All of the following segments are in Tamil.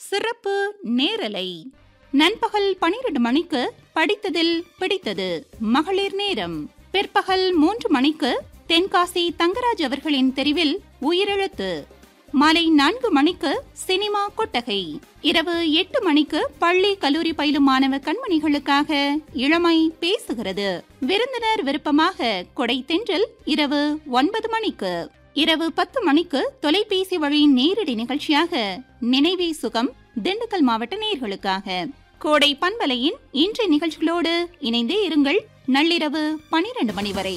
சிறப்பு நேரலை நண்பகல் பனிரெண்டு மணிக்கு படித்ததில் பிடித்தது மகளிர் நேரம் பிற்பகல் மூன்று மணிக்கு தென்காசி தங்கராஜ் அவர்களின் தெரிவில் உயிரெழுத்து மாலை நான்கு மணிக்கு சினிமா கொட்டகை இரவு எட்டு மணிக்கு பள்ளி கல்லூரி பயிலும் மாணவ கண்மணிகளுக்காக இளமை பேசுகிறது விருந்தினர் விருப்பமாக கொடை தென்றல் இரவு ஒன்பது மணிக்கு இரவு பத்து மணிக்கு தொலைபேசி வழி நேரடி நிகழ்ச்சியாக நினைவே சுகம் திண்டுக்கல் மாவட்ட நேர்களுக்காக கோடை பண்பலையின் இன்றைய நிகழ்ச்சிகளோடு இணைந்தே இருங்கள் நள்ளிரவு பனிரெண்டு மணி வரை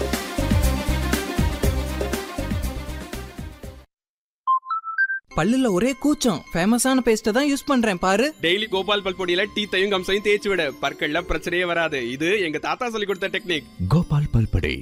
பல்லுல ஒரே கூச்சம் ஃபேமஸான பேஸ்ட்டை தான் யூஸ் பண்றேன் பாரு டெய்லி கோபால் பல் பொடியில டீத்தையும் கம்சையும் தேய்ச்சி விட பற்கள்ல பிரச்சனையே வராது இது எங்க தாத்தா சொல்லி கொடுத்த டெக்னிக் கோபால் பல்படை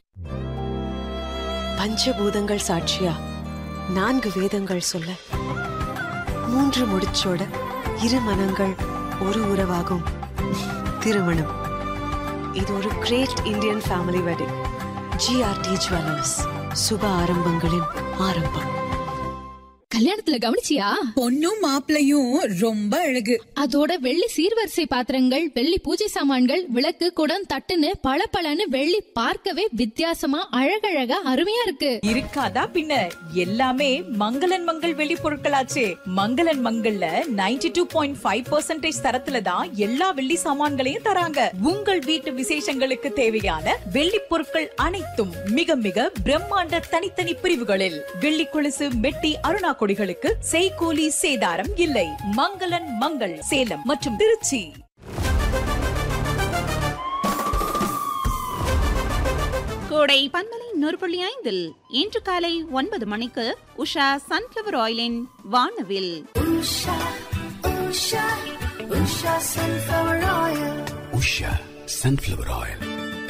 பஞ்சபூதங்கள் சாட்சியா நான்கு வேதங்கள் சொல்ல மூன்று முடிச்சோட இரு மனங்கள் ஒரு உறவாகும் திருமணம் இது ஒரு great Indian family wedding GRT jewellers சுப ஆரம்பங்களின் ஆரம்பம் கல்யாணத்துல கவனிச்சியா பொண்ணும் மாப்பிளையும் ரொம்ப அழகு அதோட வெள்ளி சீர்வரிசை பாத்திரங்கள் வெள்ளி பூஜை சாமான்கள் விளக்கு குடம் தட்டுன்னு பளபளன்னு வெள்ளி பார்க்கவே வித்தியாசமா அழகழகா அருமையா இருக்கு இருக்காதா பின்ன எல்லாமே மங்களன் மங்கள் வெளி பொருட்களாச்சே மங்களன் மங்கள்ல 92.5% டூ பாயிண்ட் ஃபைவ் பர்சன்டேஜ் தரத்துல தான் எல்லா வெள்ளி சாமான்களையும் தராங்க உங்கள் வீட்டு விசேஷங்களுக்கு தேவையான வெள்ளி பொருட்கள் அனைத்தும் மிக மிக பிரம்மாண்ட தனித்தனி பிரிவுகளில் வெள்ளி கொலுசு மெட்டி அருணா கொடிகளுக்கு செய்கூலி சேதாரம் இல்லை மங்களன் மங்கள் சேலம் மற்றும் திருச்சி கோடை பண்பலை நூறு புள்ளி ஐந்தில் இன்று காலை ஒன்பது மணிக்கு உஷா சன்ஃபிளவர் ஆயிலின் வானவில் உஷா சன்ஃபிளவர் ஆயில்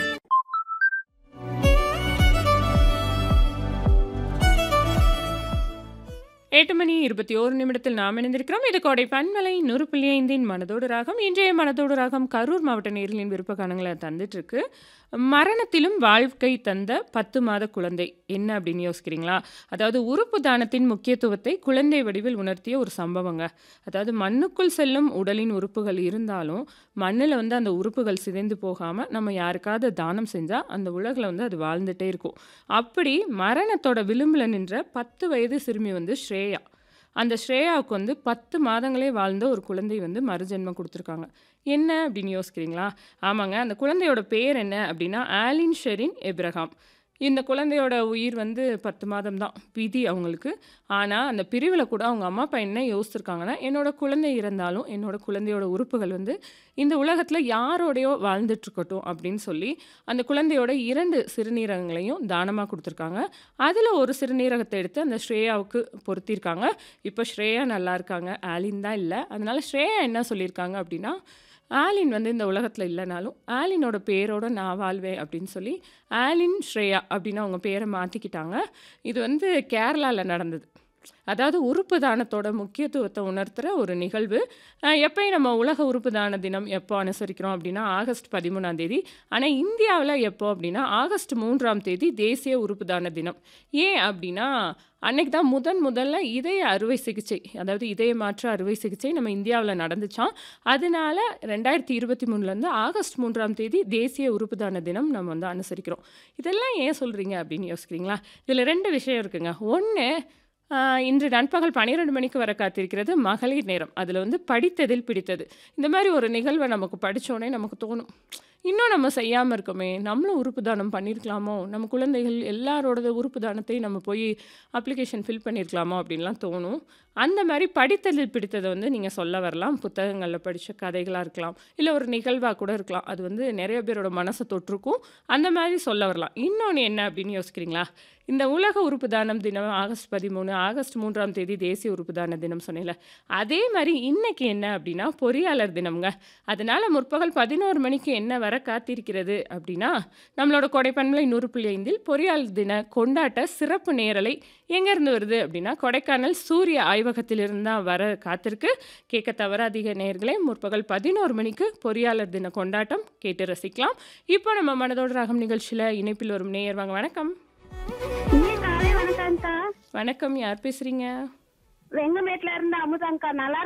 எட்டு மணி இருபத்தி ஓரு நிமிடத்தில் நாம் இணைந்திருக்கிறோம் இது கோடை பன்மலை நூறு புள்ளி ஐந்தின் மனதோடு ராகம் இன்றைய மனதோடு ராகம் கரூர் மாவட்ட நேர்களின் விருப்ப காணங்களை தந்துட்டு இருக்கு மரணத்திலும் வாழ்க்கை தந்த பத்து மாத குழந்தை என்ன அப்படின்னு யோசிக்கிறீங்களா அதாவது உறுப்பு தானத்தின் முக்கியத்துவத்தை குழந்தை வடிவில் உணர்த்திய ஒரு சம்பவங்க அதாவது மண்ணுக்குள் செல்லும் உடலின் உறுப்புகள் இருந்தாலும் மண்ணில் வந்து அந்த உறுப்புகள் சிதைந்து போகாமல் நம்ம யாருக்காவது தானம் செஞ்சால் அந்த உலகில் வந்து அது வாழ்ந்துட்டே இருக்கும் அப்படி மரணத்தோட விளிம்பில் நின்ற பத்து வயது சிறுமி வந்து ஸ்ரேயா அந்த ஸ்ரேயாவுக்கு வந்து பத்து மாதங்களே வாழ்ந்த ஒரு குழந்தை வந்து மறுஜென்மம் கொடுத்துருக்காங்க என்ன அப்படின்னு யோசிக்கிறீங்களா ஆமாங்க அந்த குழந்தையோட பேர் என்ன அப்படின்னா ஆலின் ஷெரின் எப்ரஹாம் இந்த குழந்தையோட உயிர் வந்து பத்து மாதம் தான் விதி அவங்களுக்கு ஆனால் அந்த பிரிவில் கூட அவங்க அம்மா அப்பா என்ன யோசிச்சிருக்காங்கன்னா என்னோட குழந்தை இறந்தாலும் என்னோட குழந்தையோட உறுப்புகள் வந்து இந்த உலகத்தில் யாரோடையோ வாழ்ந்துட்டுருக்கட்டும் அப்படின்னு சொல்லி அந்த குழந்தையோட இரண்டு சிறுநீரகங்களையும் தானமாக கொடுத்துருக்காங்க அதில் ஒரு சிறுநீரகத்தை எடுத்து அந்த ஸ்ரேயாவுக்கு பொருத்தியிருக்காங்க இப்போ ஸ்ரேயா நல்லா இருக்காங்க ஆலின் தான் இல்லை அதனால ஸ்ரேயா என்ன சொல்லியிருக்காங்க அப்படின்னா ஆலின் வந்து இந்த உலகத்தில் இல்லைனாலும் ஆலினோட பேரோட நான் வாழ்வேன் அப்படின்னு சொல்லி ஆலின் ஸ்ரேயா அப்படின்னு அவங்க பேரை மாற்றிக்கிட்டாங்க இது வந்து கேரளாவில் நடந்தது அதாவது உறுப்பு தானத்தோட முக்கியத்துவத்தை உணர்த்துகிற ஒரு நிகழ்வு அஹ் எப்பயும் நம்ம உலக உறுப்பு தான தினம் எப்போ அனுசரிக்கிறோம் அப்படின்னா ஆகஸ்ட் பதிமூணாம் தேதி ஆனால் இந்தியாவில் எப்போ அப்படின்னா ஆகஸ்ட் மூன்றாம் தேதி தேசிய உறுப்பு தான தினம் ஏன் அப்படின்னா அன்னைக்கு தான் முதன் முதல்ல இதய அறுவை சிகிச்சை அதாவது இதய மாற்று அறுவை சிகிச்சை நம்ம இந்தியாவில் நடந்துச்சாம் அதனால ரெண்டாயிரத்தி இருபத்தி மூணுலேருந்து ஆகஸ்ட் மூன்றாம் தேதி தேசிய உறுப்பு தான தினம் நம்ம வந்து அனுசரிக்கிறோம் இதெல்லாம் ஏன் சொல்கிறீங்க அப்படின்னு யோசிக்கிறீங்களா இதில் ரெண்டு விஷயம் இருக்குங்க ஒன்று ஆஹ் இன்று நண்பகல் பன்னிரெண்டு மணிக்கு வர காத்திருக்கிறது மகளிர் நேரம் அதில் வந்து படித்ததில் பிடித்தது இந்த மாதிரி ஒரு நிகழ்வை நமக்கு படித்தோடனே நமக்கு தோணும் இன்னும் நம்ம செய்யாமல் இருக்கோமே நம்மளும் உறுப்பு தானம் பண்ணியிருக்கலாமோ நம்ம குழந்தைகள் எல்லாரோட உறுப்பு தானத்தையும் நம்ம போய் அப்ளிகேஷன் ஃபில் பண்ணியிருக்கலாமோ அப்படின்லாம் தோணும் அந்த மாதிரி படித்ததில் பிடித்ததை வந்து நீங்கள் சொல்ல வரலாம் புத்தகங்களில் படித்த கதைகளாக இருக்கலாம் இல்லை ஒரு நிகழ்வாக கூட இருக்கலாம் அது வந்து நிறைய பேரோட மனசை தொட்டிருக்கும் அந்த மாதிரி சொல்ல வரலாம் இன்னொன்று என்ன அப்படின்னு யோசிக்கிறீங்களா இந்த உலக உறுப்பு தானம் தினம் ஆகஸ்ட் பதிமூணு ஆகஸ்ட் மூன்றாம் தேதி தேசிய உறுப்பு தான தினம் சொன்னேன்ல அதே மாதிரி இன்னைக்கு என்ன அப்படின்னா பொறியாளர் தினம்ங்க அதனால முற்பகல் பதினோரு மணிக்கு என்ன வர காத்திருக்கிறது அப்படின்னா நம்மளோட கொடைப்பண்பலை நூறு புள்ளி ஐந்தில் பொறியாளர் தின கொண்டாட்ட சிறப்பு நேரலை எங்கேருந்து வருது அப்படின்னா கொடைக்கானல் சூரிய ஆய்வகத்திலிருந்து தான் வர காத்திருக்கு கேட்க தவறாதீங்க நேயர்களே முற்பகல் பதினோரு மணிக்கு பொறியாளர் தின கொண்டாட்டம் கேட்டு ரசிக்கலாம் இப்போ நம்ம மனதோட ராகம் நிகழ்ச்சியில் இணைப்பில் வரும் நேயர் வாங்க வணக்கம் காலை வணக்கம்க்கா வணக்கம் யார் பேசுறீங்க வெங்கமேட்ல இருந்து அமுதாங்க்கா நல்லா